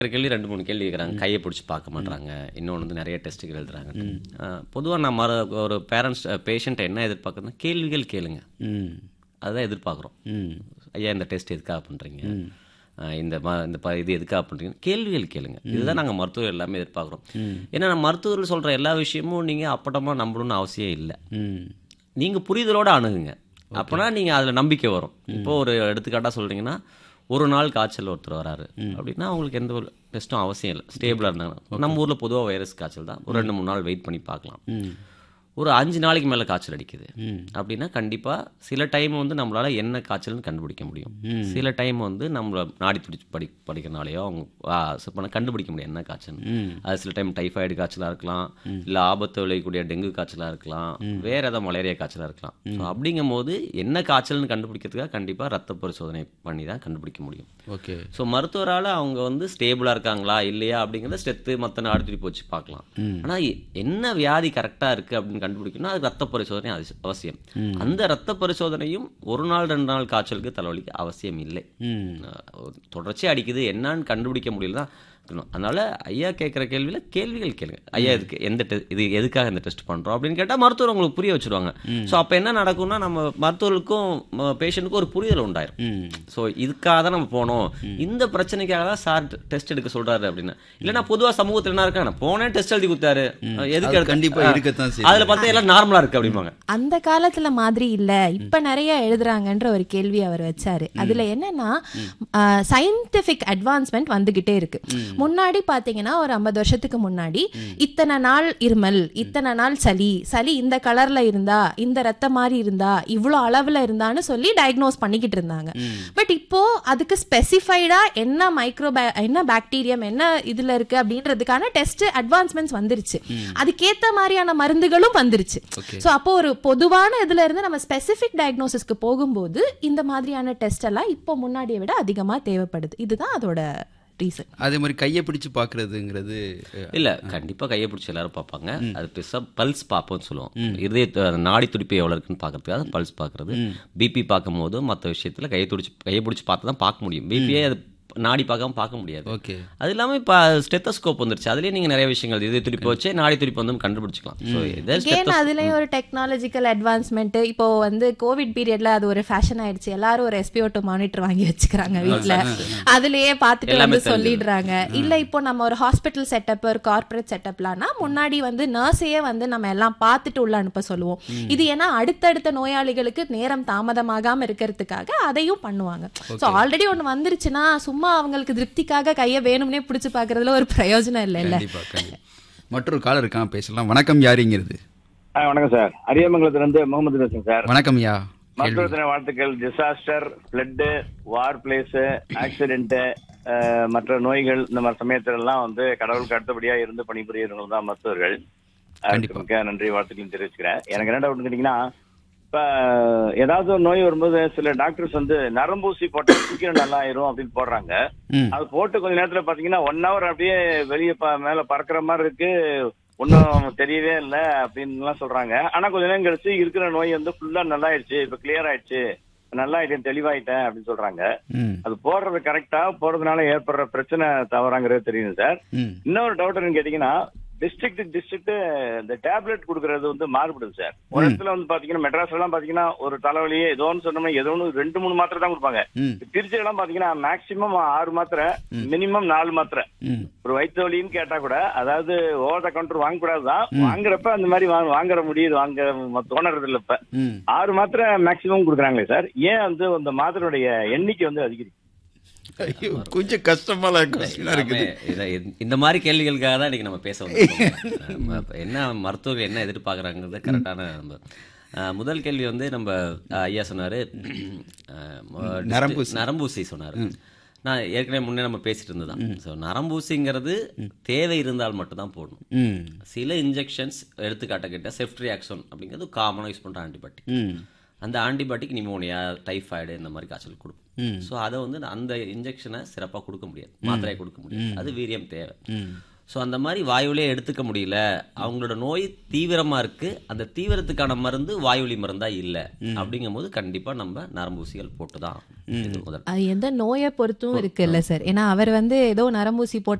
ஒரு கேள்வி ரெண்டு மூணு கேள்வி கேட்குறாங்க கையை பிடிச்சி பார்க்க மாட்றாங்க இன்னொன்று வந்து நிறைய டெஸ்ட்டுகள் எழுதுறாங்க பொதுவாக நம்ம ஒரு பேரண்ட்ஸ் பேஷண்ட் என்ன எதிர்பார்க்குறதுனா கேள்விகள் கேளுங்க ம் அதுதான் எதிர்பார்க்குறோம் ம் ஐயா இந்த டெஸ்ட் எதுக்காக பண்ணுறீங்க இந்த ம இந்த ப இது எதுக்காக பண்ணுறீங்க கேள்விகள் கேளுங்க இதுதான் நாங்கள் மருத்துவர் எல்லாமே எதிர்பார்க்குறோம் ஏன்னா நம்ம மருத்துவர்கள் சொல்கிற எல்லா விஷயமும் நீங்கள் அப்பட்டமாக நம்பணும்னு அவசியம் இல்லை ம் நீங்கள் புரிதலோடு அணுகுங்க அப்போனா நீங்கள் அதில் நம்பிக்கை வரும் இப்போ ஒரு எடுத்துக்காட்டாக சொல்கிறீங்கன்னா ஒரு நாள் காய்ச்சல் ஒருத்தர் வராரு அப்படின்னா அவங்களுக்கு எந்த ஒரு டெஸ்ட்டும் அவசியம் இல்லை ஸ்டேபிளாக இருந்தாங்க நம்ம ஊரில் பொதுவாக வைரஸ் காய்ச்சல் தான் ஒரு ரெண்டு மூணு நாள் வெயிட் பண்ணி பார்க்கலாம் ஒரு அஞ்சு நாளைக்கு மேலே காய்ச்சல் அடிக்குது அப்படின்னா கண்டிப்பாக சில டைம் வந்து நம்மளால் என்ன காய்ச்சல்னு கண்டுபிடிக்க முடியும் சில டைம் வந்து நம்மள நாடி துடிச்சு படி படிக்கிறனாலையோ அவங்க ஆ, ச- பண்ண கண்டுபிடிக்க முடியும் என்ன காய்ச்சல் அது சில டைம் டைஃபாய்டு காய்ச்சலாக இருக்கலாம் இல்லை ஆபத்து விளையக்கூடிய டெங்கு காய்ச்சலாக இருக்கலாம் வேற ஏதாவது மலேரியா காய்ச்சலாக இருக்கலாம் ஸோ அப்படிங்கும் போது என்ன காய்ச்சல்னு கண்டுபிடிக்கிறதுக்காக கண்டிப்பாக ரத்த பரிசோதனை பண்ணி தான் கண்டுபிடிக்க முடியும் ஓகே ஸோ மருத்துவரால் அவங்க வந்து ஸ்டேபிளாக இருக்காங்களா இல்லையா அப்படிங்கிறத ஸ்டெத்து மற்ற நாடு திருப்பி வச்சு பார்க்கலாம் ஆனால் என்ன வியாதி கரெக்டாக இருக்குது அப்படின்னு கண்டுபிடிக்கணும்னா அது ரத்த பரிசோதனை அவசி- அவசியம் அந்த ரத்த பரிசோதனையும் ஒரு நாள் ரெண்டு நாள் காய்ச்சலுக்கு தலைவலிக்கு அவசியம் இல்லை ம் அஹ் தொடர்ச்சி அடிக்குது என்னன்னு கண்டுபிடிக்க முடியல தான் இருக்கணும். அதனால ஐயா கேட்குற கேள்வியில் கேள்விகள் கேளுங்க ஐயா இதுக்கு எந்த டெ இது எதுக்காக இந்த டெஸ்ட் பண்ணுறோம் அப்படின்னு கேட்டால் மருத்துவர் உங்களுக்கு புரிய வச்சிருவாங்க ஸோ அப்போ என்ன நடக்கும்னா நம்ம மருத்துவருக்கும் பேஷண்ட்டுக்கும் ஒரு புரிதல் உண்டாயிரும் ம் ஸோ இதுக்காக தான் நம்ம போனோம் இந்த பிரச்சனைக்காக தான் சார் டெஸ்ட் எடுக்க சொல்றாரு அப்படின்னு இல்லைன்னா பொதுவாக சமூகத்தில் என்ன இருக்காங்க போனேன் டெஸ்ட் எழுதி கொடுத்தாரு எதுக்கு அது எடுத்த- கண்டிப்பா ஆ, இருக்கத்தான் செய்யும். அதுல பார்த்தா எல்லாம் நார்மலா இருக்கு அப்படிம்பாங்க அந்த காலத்துல மாதிரி இல்ல இப்ப நிறைய எழுதுறாங்கன்ற ஒரு கேள்வி அவர் வச்சாரு அதுல என்னன்னா சயின்டிபிக் அட்வான்ஸ்மெண்ட் வந்துகிட்டே இருக்கு முன்னாடி பாத்தீங்கன்னா ஒரு ஐம்பது வருஷத்துக்கு முன்னாடி இத்தனை நாள் இருமல் இத்தனை நாள் சளி சளி இந்த கலர்ல இருந்தா இந்த ரத்த மாதிரி இருந்தா இவ்வளோ அளவுல இருந்தான்னு சொல்லி டயக்னோஸ் பண்ணிக்கிட்டு இருந்தாங்க பட் இப்போ அதுக்கு ஸ்பெசிஃபைடா என்ன மைக்ரோ என்ன பாக்டீரியம் என்ன இதுல இருக்கு அப்படின்றதுக்கான டெஸ்ட் அட்வான்ஸ்மெண்ட்ஸ் வந்துருச்சு அதுக்கேத்த மாதிரியான மருந்துகளும் வந்துருச்சு சோ அப்போ ஒரு பொதுவான இதுல இருந்து நம்ம ஸ்பெசிபிக் டயக்னோசிஸ்க்கு போகும்போது இந்த மாதிரியான டெஸ்ட் எல்லாம் இப்போ முன்னாடியை விட அதிகமா தேவைப்படுது இதுதான் அதோட ரீசன் அதே மாதிரி கையை பிடிச்சு பார்க்கறதுங்கிறது அஹ், இல்ல கண்டிப்பா கையை பிடிச்சி எல்லாரும் பார்ப்பாங்க அது பெருசா பல்ஸ் பார்ப்போம்னு சொல்லுவோம் இதய த- நாடி துடிப்பு எவ்வளவு இருக்குன்னு பார்க்கறதுக்காக பல்ஸ் பார்க்கறது பிபி பார்க்கும்போது மற்ற விஷயத்துல கையை துடிச்சு கையை பிடிச்சி பார்த்து தான் பார்க்க முடியும் பிபியே அது நாடி பார்க்காம பார்க்க முடியாது ஓகே அது இல்லாம இப்ப ஸ்டெத்தஸ்கோப் வந்துருச்சு அதுலயே நீங்க நிறைய விஷயங்கள் இதய துடிப்பு வச்சு நாடி துடிப்பு வந்து கண்டுபிடிச்சிக்கலாம் ஸோ இதே again அதுலயும் ஒரு டெக்னாலஜிக்கல் அட்வான்ஸ்மெண்ட் இப்போ வந்து கோவிட் பீரியட்ல அது ஒரு ஃபேஷன் ஆயிடுச்சு எல்லாரும் ஒரு எஸ்பிஓ டூ மானிட்டர் வாங்கி வச்சுக்கிறாங்க வீட்ல அதுலயே பார்த்துட்டு எல்லாமே வந்து சொல்லிடுறாங்க இல்ல இப்போ நம்ம ஒரு ஹாஸ்பிட்டல் செட்டப் ஒரு கார்ப்பரேட் செட்டப்லாம்னா முன்னாடி வந்து நர்ஸையே வந்து நம்ம எல்லாம் பார்த்துட்டு உள்ள அனுப்ப சொல்லுவோம் இது ஏன்னா அடுத்தடுத்த நோயாளிகளுக்கு நேரம் தாமதமாகாம இருக்கிறதுக்காக அதையும் பண்ணுவாங்க சோ ஆல்ரெடி ஒண்ணு வந்துருச்சுன்னா சும்மா அவங்களுக்கு திருப்திக்காக கைய வேணும்னே பிடிச்சு பாக்குறதுல ஒரு பிரயோஜனம் இல்லைல்ல கண்டிப்பா கண்டிப்பா மற்றொரு காலர் இருக்கான் பேசலாம் வணக்கம் யாருங்கிறது ஆ, வணக்கம் சார் அரியமங்கலத்துல இருந்து முகமது பேசுறேன் சார் வணக்கம் ஐயா மருத்துவ தின வாழ்த்துக்கள் disaster blood war place accident மற்ற நோய்கள் இந்த மாதிரி சமயத்துல எல்லாம் வந்து கடவுளுக்கு அடுத்தபடியா இருந்து பணிபுரியறவங்க தான் மருத்துவர்கள் அதுக்கு கண்டிப்பா. மிக்க நன்றி வாழ்த்துக்கள் தெரிவிச்சுக்கிறேன் எனக்கு என்ன டவுட் கேட்டீங்கன்னா இப்ப ஏதாவது ஒரு நோய் வரும்போது சில டாக்டர்ஸ் வந்து நரம்பூசி போட்டா சீக்கிரம் நல்லா ஆயிரும் அப்படின்னு போடுறாங்க ம் அது போட்டு கொஞ்ச நேரத்துல பாத்தீங்கன்னா ஒன் ஹவர் அப்படியே வெளியே மேல பறக்குற மாதிரி இருக்கு ஒன்னும் தெரியவே இல்ல அப்படின்னுலாம் சொல்றாங்க ஆனா கொஞ்ச நேரம் கழிச்சு இருக்கிற நோய் வந்து ஃபுல்லா நல்லா ஆயிடுச்சு இப்ப கிளியர் ஆயிடுச்சு நல்லா ஆயிட்டேன் தெளிவாயிட்டேன் அப்படின்னு சொல்றாங்க ம் அது போடுறது கரெக்டா போடுறதுனால ஏற்படுற பிரச்சனை தவறாங்கிறது தெரியும் சார் ம் இன்னொரு டவுட் என்னன்னு கேட்டீங்கன்னா டிஸ்ட்ரிக்ட் டிஸ்ட்ரிக்ட் இந்த டேப்லெட் கொடுக்கறது வந்து மாறுபடுது சார் ஒரு இடத்துல வந்து பாத்தீங்கன்னா மெட்ராஸ்ல எல்லாம் பாத்தீங்கன்னா ஒரு தலைவலியே ஏதோ ஒன்று சொன்னோம்னா ஏதோ ஒன்று ரெண்டு மூணு மாத்திரை தான் கொடுப்பாங்க ம் திருச்சியில எல்லாம் பாத்தீங்கன்னா மேக்சிமம் ஆறு மாத்திரை மினிமம் நாலு மாத்திரை ம் ஒரு வயிற்று வலின்னு கேட்டா கூட அதாவது ஓவர் த கவுண்டர் வாங்க கூடாதுதான் வாங்குறப்ப அந்த மாதிரி வாங்க வாங்குற முடியுது வாங்க தோணுறது இல்ல இப்ப ம் ஆறு மாத்திரை மேக்சிமம் கொடுக்குறாங்களே சார் ஏன் வந்து அந்த மாத்திரையுடைய எண்ணிக்கை வந்து அதிகரிக்கும் ஐயோ கொஞ்சம் கஷ்டமான கொஸ்டினா இருக்குது எல்லாமே இத- இந்த- இந்த மாதிரி கேள்விகளுக்காக தான் இன்னைக்கு நம்ம பேச வந்திருக்கோம். நம்ம இப்ப என்ன மருத்துவர்கள் என்ன எதிர்பார்க்கறாங்கிறது கரெக்டான நம்ம அஹ், முதல் கேள்வி வந்து நம்ம அஹ், ஐயா சொன்னாரு அஹ், ம- நரம்பூசி. நரம்பூசி சொன்னாரு நான் ஏற்கனவே முன்னே நம்ம பேசிட்டு இருந்ததுதான் ஸோ நரம்பூசிங்கிறது தேவை இருந்தால் மட்டும்தான் போடணும் ம் சில இன்ஜெக்ஷன்ஸ் எடுத்துக்காட்டக்கிட்ட செஃப்ட்ரியாக்சோன் அப்படிங்கிறது காமனாக யூஸ் பண்ணுற ஆன்டிபயோட்டிக் ம் அந்த ஆன்டிபயோட்டிக் நிமோனியா டைஃபாய்டு இந்த மாதிரி காய்ச்சல் ம். கொடுக்கும் ஸோ அதை வந்து அந்த இன்ஜெக்ஷனை சிறப்பாக கொடுக்க முடியாது மாத்திரையை கொடுக்க முடியாது அது வீரியம் தேவை ம் ஸோ அந்த மாதிரி வாயுவிலே எடுத்துக்க முடியல அவங்களோட நோய் தீவிரமா இருக்கு அந்த தீவிரத்துக்கான மருந்து வாயுவலி மருந்தா இல்லை அப்படிங்கும்போது கண்டிப்பா நம்ம நரம்பூசிகள் போட்டு தான் இது முதல் அது எந்த நோயை பொறுத்தும் இருக்குல்ல சார் ஏன்னா அவர் வந்து ஏதோ நரம்பூசி போட்டு